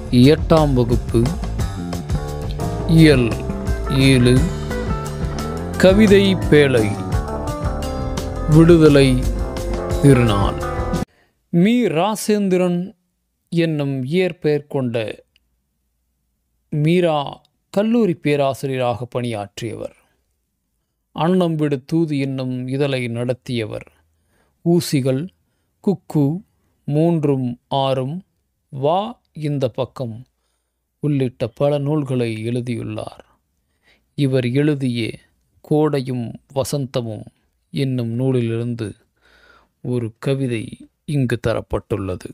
எட்டாம் வகுப்பு இயல் ஏழு கவிதை பேழை விடுதலை திருநாள் மீ ராசேந்திரன் என்னும் இயற்பெயர் கொண்ட மீரா கல்லூரி பேராசிரியராக பணியாற்றியவர் அன்னம்பிடு தூது என்னும் இதழை நடத்தியவர் ஊசிகள் குக்கு மூன்றும் ஆறும் வா இந்த பக்கம் உள்ளிட்ட பல நூல்களை எழுதியுள்ளார் இவர் எழுதிய கோடையும் வசந்தமும் என்னும் நூலிலிருந்து ஒரு கவிதை இங்கு தரப்பட்டுள்ளது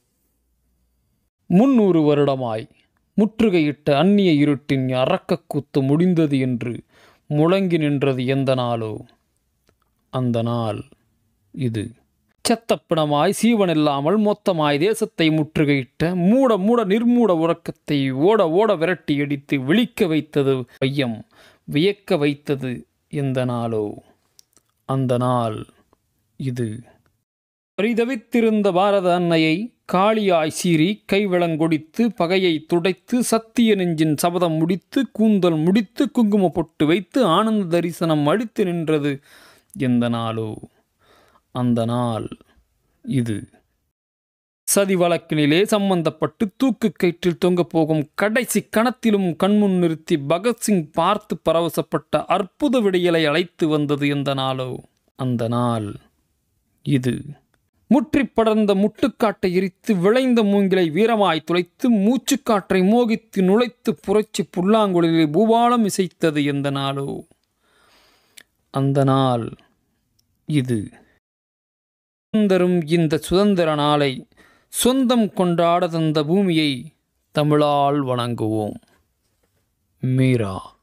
முன்னூறு வருடமாய் முற்றுகையிட்ட அந்நிய இருட்டின் அரக்கக்கூத்து முடிந்தது என்று முழங்கி நின்றது எந்த நாளோ அந்த நாள் இது செத்தப்பிணமாய் சீவனில்லாமல் மொத்தமாய் தேசத்தை முற்றுகையிட்ட மூட மூட நிர்மூட உறக்கத்தை ஓட ஓட விரட்டி அடித்து விழிக்க வைத்தது பையம் வியக்க வைத்தது எந்த நாளோ அந்த நாள் இது பரிதவித்திருந்த பாரத அன்னையை காளியாய் சீறி கைவிளங்கொடித்து பகையை துடைத்து சத்திய நெஞ்சின் சபதம் முடித்து கூந்தல் முடித்து குங்கும பொட்டு வைத்து ஆனந்த தரிசனம் அடித்து நின்றது எந்த நாளோ அந்த நாள் இது சதி வழக்கினிலே சம்பந்தப்பட்டு தூக்கு கயிற்றில் தொங்கப் போகும் கடைசி கணத்திலும் கண்முன் நிறுத்தி பகத்சிங் பார்த்து பரவசப்பட்ட அற்புத விடியலை அழைத்து வந்தது எந்த நாளோ அந்த நாள் இது முற்றி படர்ந்த முட்டுக்காட்டை எரித்து விளைந்த மூங்கிலை வீரமாய் துளைத்து மூச்சுக்காற்றை மோகித்து நுழைத்து புரட்சி புல்லாங்குழலிலே பூபாலம் இசைத்தது எந்த நாளோ அந்த நாள் இது சுதந்திரம் இந்த சுதந்திர நாளை சொந்தம் கொண்டாட தந்த பூமியை தமிழால் வணங்குவோம் மீரா